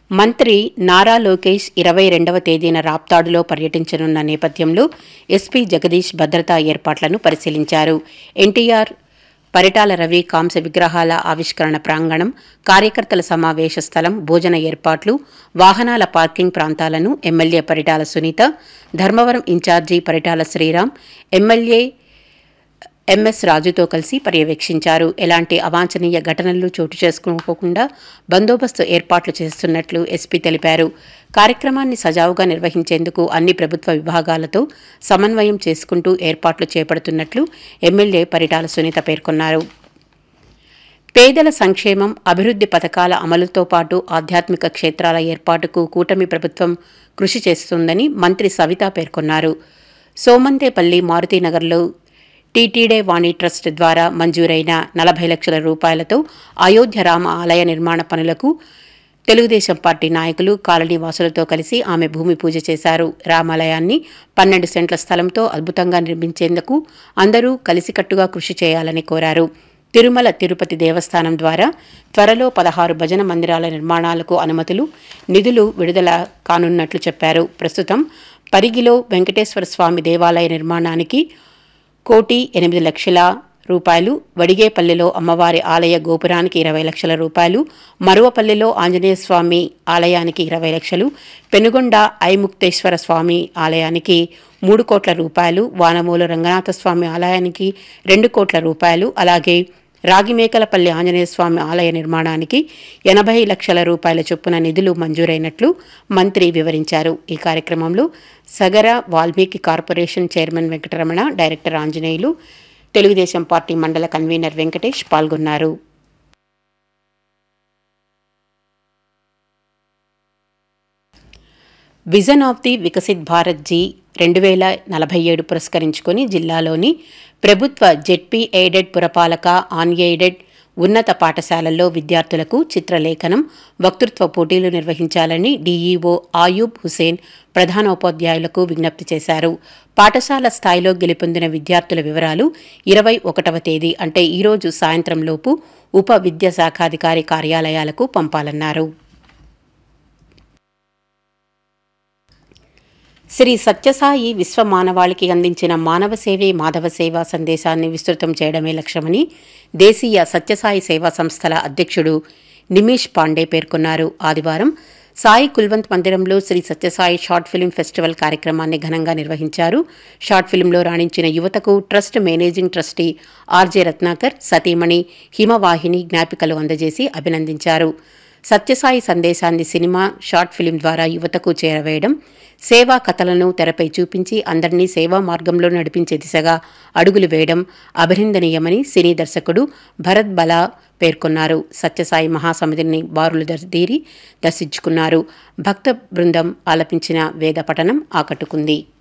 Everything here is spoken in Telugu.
మంత్రి నారా లోకేష్ ఇరవై రెండవ తేదీన రాప్తాడులో పర్యటించనున్న నేపథ్యంలో ఎస్పీ జగదీష్ భద్రతా ఏర్పాట్లను పరిశీలించారు ఎన్టీఆర్ పరిటాల రవి కాంస విగ్రహాల ఆవిష్కరణ ప్రాంగణం కార్యకర్తల సమావేశ స్థలం భోజన ఏర్పాట్లు వాహనాల పార్కింగ్ ప్రాంతాలను MLA Paritala Sunitha Dharmavaram incharge Paritala Sriram MLA M S రాజుతో కలిసి పర్యవేక్షించారు ఎలాంటి అవాంఛనీయ ఘటనలు చోటు చేసుకోకుండా బందోబస్తు ఏర్పాట్లు చేస్తున్నట్లు ఎస్పీ తెలిపారు కార్యక్రమాన్ని సజావుగా నిర్వహించేందుకు అన్ని ప్రభుత్వ విభాగాలతో సమన్వయం చేసుకుంటూ ఏర్పాట్లు చేపడుతున్నట్లు ఎమ్మెల్యే పరిటాల సునీత పేర్కొన్నారు పేదల సంక్షేమం అభివృద్ధి పథకాల అమలుతో పాటు ఆధ్యాత్మిక క్షేత్రాల ఏర్పాటుకు కూటమి ప్రభుత్వం కృషి చేస్తుందని మంత్రి సవిత పేర్కొన్నారు సోమంతేపల్లి మారుతీనగర్లో టీటీడే వాణి ట్రస్ట్ ద్వారా మంజూరైన నలభై లక్షల రూపాయలతో అయోధ్య రామ ఆలయ నిర్మాణ పనులకు తెలుగుదేశం పార్టీ నాయకులు కాలనీ వాసులతో కలిసి ఆమె భూమి పూజ చేశారు రామాలయాన్ని పన్నెండు సెంట్ల స్థలంతో అద్భుతంగా నిర్మించేందుకు అందరూ కలిసికట్టుగా కృషి చేయాలని కోరారు తిరుమల తిరుపతి దేవస్థానం ద్వారా త్వరలో పదహారు భజన మందిరాల నిర్మాణాలకు అనుమతులు నిధులు విడుదల కానున్నట్లు చెప్పారు ప్రస్తుతం పరిగిలో వెంకటేశ్వర స్వామి దేవాలయ నిర్మాణానికి కోటి ఎనిమిది లక్షల రూపాయలు వడిగేపల్లిలో అమ్మవారి ఆలయ గోపురానికి ఇరవై లక్షల రూపాయలు మరువపల్లిలో ఆంజనేయ స్వామి ఆలయానికి ఇరవై లక్షలు పెనుగొండ ఐముక్తేశ్వర స్వామి ఆలయానికి మూడు కోట్ల రూపాయలు వానమూల రంగనాథ స్వామి ఆలయానికి రెండు కోట్ల రూపాయలు అలాగే రాగిమేకలపల్లి ఆంజనేయ స్వామి ఆలయ నిర్మాణానికి ఎనభై లక్షల రూపాయల చొప్పున నిధులు మంజూరైనట్లు మంత్రి వివరించారు ఈ కార్యక్రమంలో Sagara Valmiki corporation chairman Venkataramana director Anjaneyulu Telugu Desam party మండల కన్వీనర్ వెంకటేష్ పాల్గొన్నారు vision of the Viksit Bharat జీ రెండు వేల నలభై ఏడు పురస్కరించుకొని జిల్లాలోని ప్రభుత్వ జెడ్పీ ఎయిడెడ్ పురపాలక ఆన్ ఎయిడెడ్ ఉన్నత పాఠశాలల్లో విద్యార్థులకు చిత్రలేఖనం వక్తృత్వ పోటీలు నిర్వహించాలని డీఈఓ ఆయూబ్ హుసేన్ ప్రధానోపాధ్యాయులకు విజ్ఞప్తి చేశారు పాఠశాల స్థాయిలో గెలుపొందిన విద్యార్థుల వివరాలు ఇరవై ఒకటవ తేదీ అంటే ఈరోజు సాయంత్రంలోపు ఉప విద్యాశాఖాధికారి కార్యాలయాలకు పంపాలన్నారు శ్రీ సత్యసాయి విశ్వ మానవాళికి అందించిన మానవ సేవే మాధవ సేవ సందేశాన్ని విస్తృతం చేయడమే లక్ష్యమని దేశీయ సత్యసాయి సేవా సంస్థల అధ్యక్షుడు నిమేష్ పాండే పేర్కొన్నారు ఆదివారం సాయి కుల్వంత్ మందిరంలో Sri Sathya Sai short film festival కార్యక్రమాన్ని ఘనంగా నిర్వహించారు షార్ట్ ఫిల్మ్లో రాణించిన యువతకు trust managing trustee RJ Ratnakar సతీమణి హిమవాహిని జ్ఞాపికలు అందజేసి అభినందించారు సత్యసాయి సందేశాన్ని సినిమా షార్ట్ ఫిల్మ్ ద్వారా యువతకు చేరవేయడం సేవా కథలను తెరపై చూపించి అందరినీ సేవా మార్గంలో నడిపించే దిశగా అడుగులు వేయడం అభినందనీయమని సినీ దర్శకుడు భరత్ బలా పేర్కొన్నారు సత్యసాయి మహాసమితిని బారులు తీరి దర్శించుకున్నారు భక్త బృందం ఆలపించిన వేద పఠనం ఆకట్టుకుంది